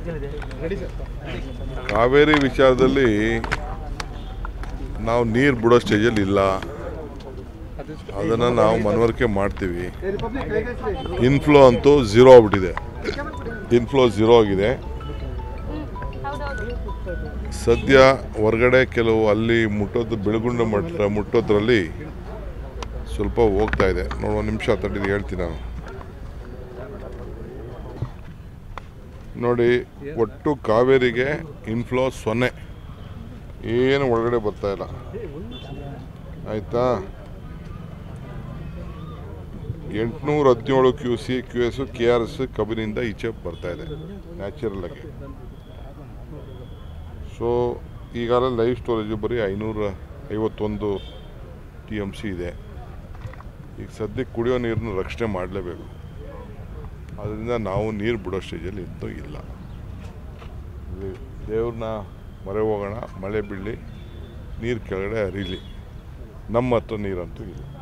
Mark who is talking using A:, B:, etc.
A: ಕಾವೇರಿ ವಿಚಾರದಲ್ಲಿ ನಾವು ನೀರು ಬಿಡೋ ಸ್ಟೇಜಲ್ಲಿ ಇಲ್ಲ ಅದನ್ನು ನಾವು ಮನವರಿಕೆ ಮಾಡ್ತೀವಿ ಇನ್ಫ್ಲೋ ಅಂತೂ ಝೀರೋ ಆಗ್ಬಿಟ್ಟಿದೆ ಇನ್ಫ್ಲೋ ಝೀರೋ ಆಗಿದೆ ಸದ್ಯ ಹೊರಗಡೆ ಕೆಲವು ಅಲ್ಲಿ ಮುಟ್ಟೋದು ಬೆಳಗುಂಡ ಮಟ್ಟ ಮುಟ್ಟೋದ್ರಲ್ಲಿ ಸ್ವಲ್ಪ ಹೋಗ್ತಾ ಇದೆ ನೋಡು ಒಂದು ನಿಮಿಷ ತಟ್ಟಿದ್ದು ಹೇಳ್ತೀನಿ ನಾನು ನೋಡಿ ಒಟ್ಟು ಕಾವೇರಿಗೆ ಇನ್ಫ್ಲೋ ಸೊನ್ನೆ ಏನು ಒಳಗಡೆ ಬರ್ತಾ ಇಲ್ಲ ಆಯಿತಾ ಎಂಟುನೂರ ಹದಿನೇಳು Q C Q S K R S ಕಬಿನಿಂದ ಈಚೆ ಬರ್ತಾ ಇದೆ ನ್ಯಾಚುರಲ್ ಆಗಿ ಸೊ ಈಗಾಗಲೇ ಲೈವ್ ಸ್ಟೋರೇಜು ಬರೀ ಐನೂರ ಐವತ್ತೊಂದು ಟಿ ಎಮ್ ಸಿ ಇದೆ ಈಗ ಸದ್ಯಕ್ಕೆ ಕುಡಿಯೋ ನೀರನ್ನು ರಕ್ಷಣೆ ಮಾಡಲೇಬೇಕು ಅದರಿಂದ ನಾವು ನೀರು ಬಿಡೋ ಸ್ಟೇಜಲ್ಲಿ ಇಂತೂ ಇಲ್ಲ ಇದು ದೇವ್ರನ್ನ ಮೊರೆ ಹೋಗೋಣ ಮಳೆ ಬೀಳಲಿ ನೀರು ಕೆಳಗಡೆ ಹರಿಲಿ ನಮ್ಮ ಹತ್ರ ನೀರಂತೂ ಇಲ್ಲ